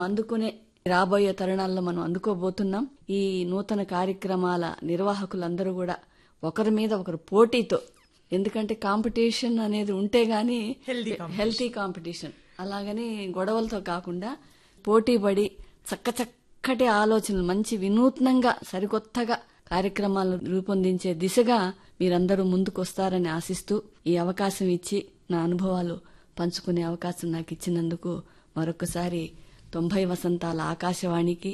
అందుకునే రాబోయే తరుణాల్లో మనం అందుకోబోతున్నాం ఈ నూతన కార్యక్రమాల నిర్వాహకులందరూ కూడా ఒకరి మీద ఒకరు పోటీతో ఎందుకంటే కాంపిటీషన్ అనేది ఉంటే గాని Healthy హెల్తీ కాంపిటీషన్ అలాగని గొడవలతో కాకుండా పోటీ పడి చక్క చక్కటి ఆలోచనలు మంచి వినూత్నంగా సరికొత్తగా కార్యక్రమాలను రూపొందించే దిశగా మీరందరూ ముందుకొస్తారని ఆశిస్తూ ఈ అవకాశం ఇచ్చి నా అనుభవాలు పంచుకునే అవకాశం నాకు ఇచ్చినందుకు మరొకసారి తొంభై వసంతాల ఆకాశవాణికి